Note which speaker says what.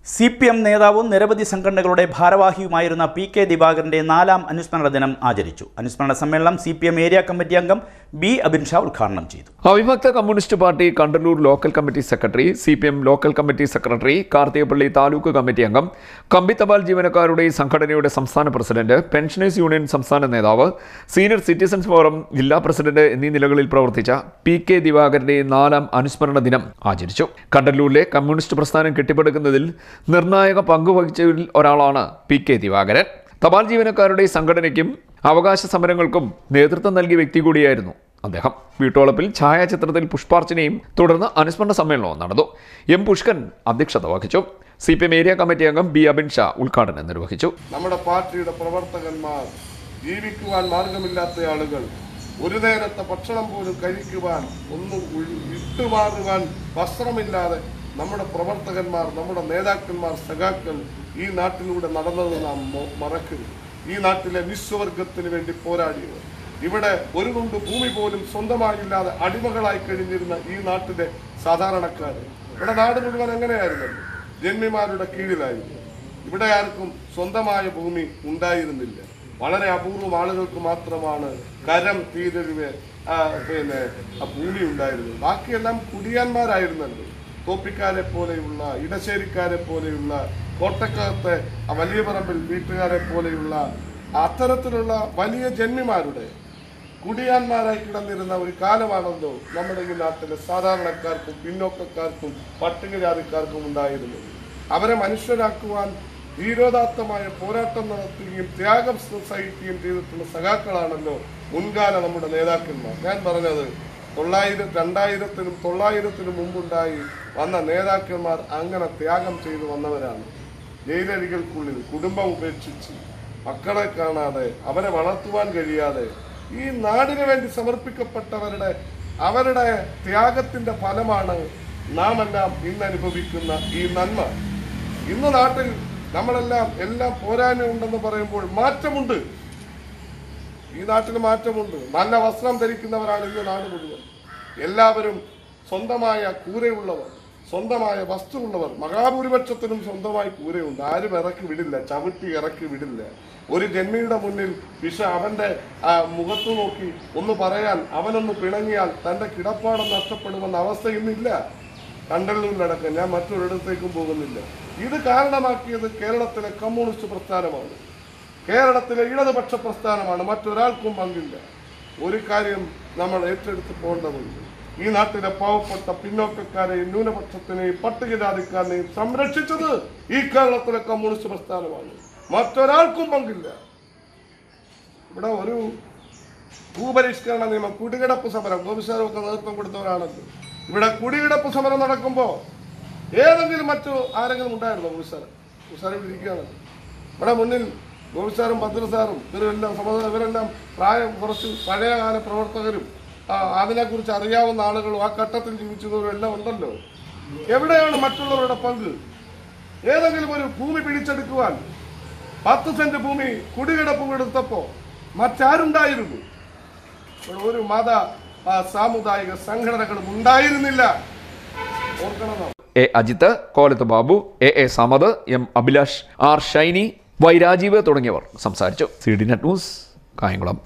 Speaker 1: C P M നേതാവും നിരവധി സംഘടനകളുടെ ഭാരവാഹിയുമായിരുന്ന പി കെ ദിവാകരന്റെ നാലാം അനുസ്മരണ ദിനം ആചരിച്ചു അനുസ്മരണ സമ്മേളനം C P M area committee അംഗം ബി അബിൻ ഷാ ഉദ്ഘാടനം ചെയ്തു
Speaker 2: അവിഭക്ത communist party Kandalloor local committee secretary C P M local committee secretary Karthikappally taluk committee അംഗം കമ്പി തപാൽ ജീവനക്കാരുടെ സംഘടനയുടെ സംസ്ഥാന പ്രസിഡന്റ് പെൻഷനേഴ്സ് യൂണിയൻ സംസ്ഥാന നേതാവ് സീനിയർ സിറ്റിസൺസ് ഫോറം ജില്ലാ പ്രസിഡന്റ് എന്നീ നിലകളിൽ പ്രവർത്തിച്ച പി കെ ദിവാകരന്റെ നാലാം അനുസ്മരണ ദിനം ആചരിച്ചു കണ്ടല്ലൂരിലെ കമ്മ്യൂണിസ്റ്റ് പ്രസ്ഥാനം കെട്ടിപ്പടുക്കുന്നതിൽ നിർണായക പങ്കുവഹിച്ചവരിൽ ഒരാളാണ് പി കെ ദിവാകരൻ തപാൽ ജീവനക്കാരുടെ സംഘടനയ്ക്കും അവകാശ സമരങ്ങൾക്കും നേതൃത്വം നൽകിയ വ്യക്തി കൂടിയായിരുന്നു അദ്ദേഹം വീട്ടോളപ്പിൽ ഛായാചിത്രത്തിൽ പുഷ്പാർച്ചനയും തുടർന്ന് അനുസ്മരണ സമ്മേളനവും നടന്നു എം പുഷ്കൻ അധ്യക്ഷത വഹിച്ചു C P M area committee അംഗം ബി അബിൻ ഷാ ഉദ്ഘാടനം നിർവഹിച്ചു
Speaker 3: നമ്മുടെ പാർട്ടിയുടെ പ്രവർത്തകന്മാർ ജീവിക്കുവാൻ മാർഗമില്ലാത്ത ആളുകൾ ഒരു നേരത്തെ ഭക്ഷണം പോലും കഴിക്കുവാൻ ഒന്നും ഉഴി- ഇട്ടുമാറുവാൻ വസ്ത്രമില്ലാതെ നമ്മുടെ പ്രവർത്തകന്മാർ നമ്മുടെ നേതാക്കന്മാർ സഖാക്കൾ ഈ നാട്ടിലൂടെ നടന്നത് നാം മൊ- മറക്കരുത് ഈ നാട്ടിലെ നിസ്വർഗത്തിന് വേണ്ടി പോരാടിയവർ ഇവിടെ ഒരു തുണ്ട് ഭൂമി പോലും സ്വന്തമായില്ലാതെ അടിമകളായി കഴിഞ്ഞിരുന്ന ഈ നാട്ടിലെ സാധാരണക്കാർ ഇവിടെ നാട് മുഴുവൻ എങ്ങനെയായിരുന്നല്ലോ ജന്മിമാരുടെ കീഴിലായിരുന്നു ഇവിടെ ആർക്കും സ്വന്തമായ ഭൂമി ഉണ്ടായിരുന്നില്ല വളരെ അപൂർവം ആളുകൾക്ക് മാത്രമാണ് കരം തീരരുവെ ആ, പിന്നെ ആ ഭൂമി ഉണ്ടായിരുന്നത് ബാക്കിയെല്ലാം കുടിയാന്മാരായിരുന്നല്ലോ തോപ്പിക്കാരെ പോലെയുള്ള ഇടശ്ശേരിക്കാരെ പോലെയുള്ള കോട്ടക്കകത്തെ ആ വലിയ പറമ്പിൽ വീട്ടുകാരെ പോലെയുള്ള അത്തരത്തിലുള്ള വലിയ ജന്മിമാരുടെ കുടിയാന്മാരായി കിടന്നിരുന്ന ഒരു കാലമാണല്ലോ നമ്മുടെ ഈ നാട്ടിലെ സാധാരണക്കാർക്കും പിന്നോക്കക്കാർക്കും പട്ടികജാതിക്കാർക്കും ഉണ്ടായിരുന്നത് അവരെ മനുഷ്യരാക്കുവാൻ ധീരോദാത്തമായ പോരാട്ടം നടത്തുകയും ത്യാഗം സഹിക്കുകയും ചെയ്തിട്ടുള്ള സഖാക്കളാണല്ലോ മുൻകാല നമ്മുടെ നേതാക്കന്മാർ ഞാൻ പറഞ്ഞത് തൊള്ളായിരം രണ്ടായിരത്തിനും തൊള്ളായിരത്തിനും മുമ്പുണ്ടായി വന്ന നേതാക്കന്മാർ അങ്ങനെ ത്യാഗം ചെയ്തു വന്നവരാണ് ജയിലരികൾക്കുള്ളിൽ കുടുംബം ഉപേക്ഷിച്ച് മക്കളെ കാണാതെ അവരെ വളർത്തുവാൻ കഴിയാതെ ഈ നാടിന് വേണ്ടി സമർപ്പിക്കപ്പെട്ടവരുടെ അവരുടെ ത്യാഗത്തിന്റെ ഫലമാണ് നാം എല്ലാം ഇന്ന് അനുഭവിക്കുന്ന ഈ നന്മ ഇന്ന് നാട്ടിൽ നമ്മളെല്ലാം എല്ലാം പോരായ്മ ഉണ്ടെന്ന് പറയുമ്പോൾ മാറ്റമുണ്ട് ഈ നാട്ടിൽ മാറ്റമുണ്ട് നല്ല വസ്ത്രം ധരിക്കുന്നവരാണ് ഇന്ന് നാട് മുഴുവൻ എല്ലാവരും സ്വന്തമായ കൂരയുള്ളവർ സ്വന്തമായ വസ്തുവുള്ളവർ മഹാഭൂരിപക്ഷത്തിനും സ്വന്തമായി കൂരയുണ്ട് ആരും ഇറക്കി വിടില്ല ചവിട്ടി ഇറക്കി വിടില്ല ഒരു ജന്മിയുടെ മുന്നിൽ വിഷ അവന്റെ ആ, മുഖത്തു നോക്കി ഒന്ന് പറയാൻ അവനൊന്ന് പിണങ്ങിയാൽ തന്റെ കിടപ്പാടം നഷ്ടപ്പെടുമെന്ന അവസ്ഥ ഇന്നില്ല കണ്ടല്ലൂരിലടക്കം ഞാൻ മറ്റൊരിടത്തേക്കും പോകുന്നില്ല ഇത് കാരണമാക്കിയത് കേരളത്തിലെ കമ്മ്യൂണിസ്റ്റ് പ്രസ്ഥാനമാണ് കേരളത്തിലെ ഇടതുപക്ഷ പ്രസ്ഥാനമാണ് മറ്റൊരാൾക്കും പങ്കില്ല ഒരു കാര്യം നമ്മൾ ഏറ്റെടുത്ത് പോകേണ്ടതുണ്ട് ഈ നാട്ടിലെ പാവപ്പെട്ട പിന്നോക്കക്കാരെയും ന്യൂനപക്ഷത്തിനെയും പട്ടികജാതിക്കാരനെയും സംരക്ഷിച്ചത് ഈ കേരളത്തിലെ കമ്മ്യൂണിസ്റ്റ് പ്രസ്ഥാനമാണ് മറ്റൊരാൾക്കും പങ്കില്ല ഇവിടെ ഒരു ഭൂപരിഷ്കരണ നിയമം കുടികിടപ്പ് സമരം ഗോപിസാരൊക്കെ നേതൃത്വം കൊടുത്തവരാണല്ലോ ഇവിടെ കുടികിടപ്പ് സമരം നടക്കുമ്പോൾ ഏതെങ്കിലും മറ്റു ആരെങ്കിലും ഉണ്ടായിരുന്നോ ഗോപിസാർ ഗോപിസാർ ഇവിടെ ഇരിക്കുകയാണ് ഇവിടെ മുന്നിൽ ഗോപിസാറും ഭദ്രസാറും ഇവരെല്ലാം സമ ഇവരെല്ലാം പ്രായം കുറച്ച് പഴയകാല പ്രവർത്തകരും ആ, അതിനെക്കുറിച്ച് അറിയാവുന്ന ആളുകളും ആ ഘട്ടത്തിൽ ജീവിച്ചവരും എല്ലാം ഉണ്ടല്ലോ എവിടെയാണ് മറ്റുള്ളവരുടെ പങ്ക് ഏതെങ്കിലും ഒരു ഭൂമി പിടിച്ചെടുക്കുവാൻ പത്ത് സെന്റ് ഭൂമി കുടികിടപ്പ് കൊടുത്തപ്പോ മറ്റാരുണ്ടായിരുന്നു ഇവിടെ ഒരു മത ആ, സാമുദായിക സംഘടനകളും ഉണ്ടായിരുന്നില്ല ഓർക്കണം നാം.
Speaker 2: A Ajith Kolath Babu A A Samad M Abhilash R Shiny Y Rajeev തുടങ്ങിയവർ സംസാരിച്ചു C D net news Kayamkulam